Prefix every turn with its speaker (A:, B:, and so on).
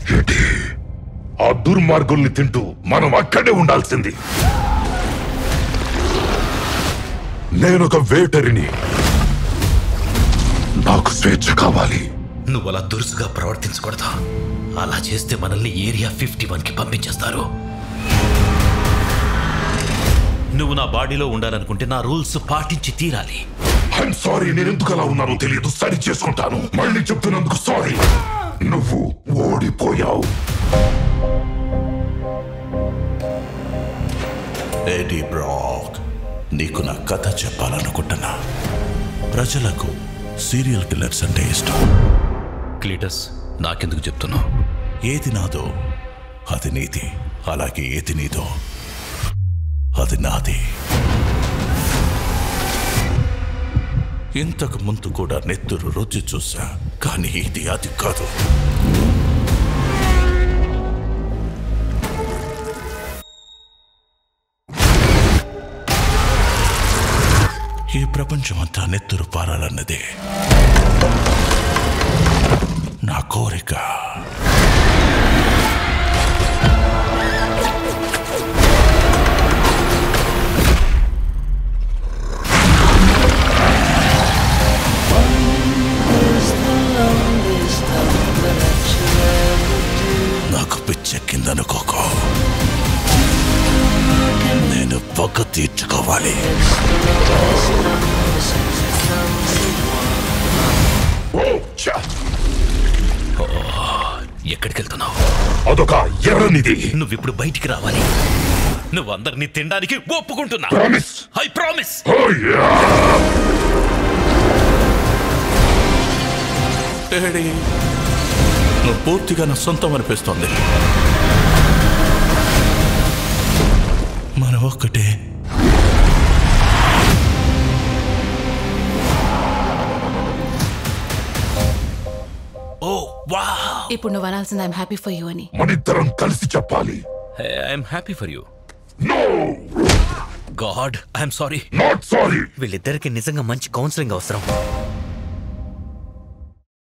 A: ఏంటి ఆ దుర్మార్గుల్ని తింటూ మనం అక్కడే ఉండాల్సింది నేనొక వేటరిని నాకు స్వేచ్ఛ కావాలి
B: నువ్వు అలా దురుసుగా ప్రవర్తించకూడదు అలా చేస్తే మనల్ని ఏరియా ఫిఫ్టీ వన్ కి పంపించేస్తారు నువ్వు నా బాడీలో ఉండాలనుకుంటే నా రూల్స్ పాటించి తీరాలి
A: ఐఎమ్ సారీ నేను ఎందుకు అలా ఉన్నానో తెలియదు సరి చేసుకుంటాను మళ్ళీ చెప్తున్నందుకు సారీ నువ్వు ఓడిపోయావు
C: ఎడీ బ్రాక్ నీకు నా కథ చెప్పాలనుకుంటున్నా ప్రజలకు సీరియల్ కిల్లర్స్ అంటే ఇష్టం
B: క్లీటస్ నాకెందుకు చెప్తున్నావు
C: ఏది నాదో అది నీది అలాగే ఏది నీదో అది నాది ఇంతకు ముందు కూడా నెత్తురు రుచి చూసా కానీ ఇది అది కాదు ఈ ప్రపంచమంతా నెత్తురు పారాలన్నదే నా కోరిక నాకు పిచ్చెక్కిందనుకోకో నేను పక్క తీర్చుకోవాలి
A: ఓ ఛ!
B: ఎక్కడికి వెళ్తున్నావు
A: అదొక ఎర్రనిది
B: నువ్వు ఇప్పుడు బయటికి రావాలి నువ్వు అందరినీ తినడానికి ఒప్పుకుంటున్నా
A: promise
B: I promise
A: oh yeah
C: ఏడి నువ్వు పూర్తిగా నా సొంతం అనిపిస్తోంది మనం ఒక్కటే
B: ఓ వా
D: ఇప్పుడు నువ్వు అనాల్సింది ఐఎమ్ హ్యాపీ ఫర్ యూ అని
A: మనిద్దరం కలిసి చెప్పాలి
B: I'm happy for you
A: no
B: god I'm sorry
A: not sorry
B: వీళ్ళిద్దరికి నిజంగా మంచి కౌన్సిలింగ్ అవసరం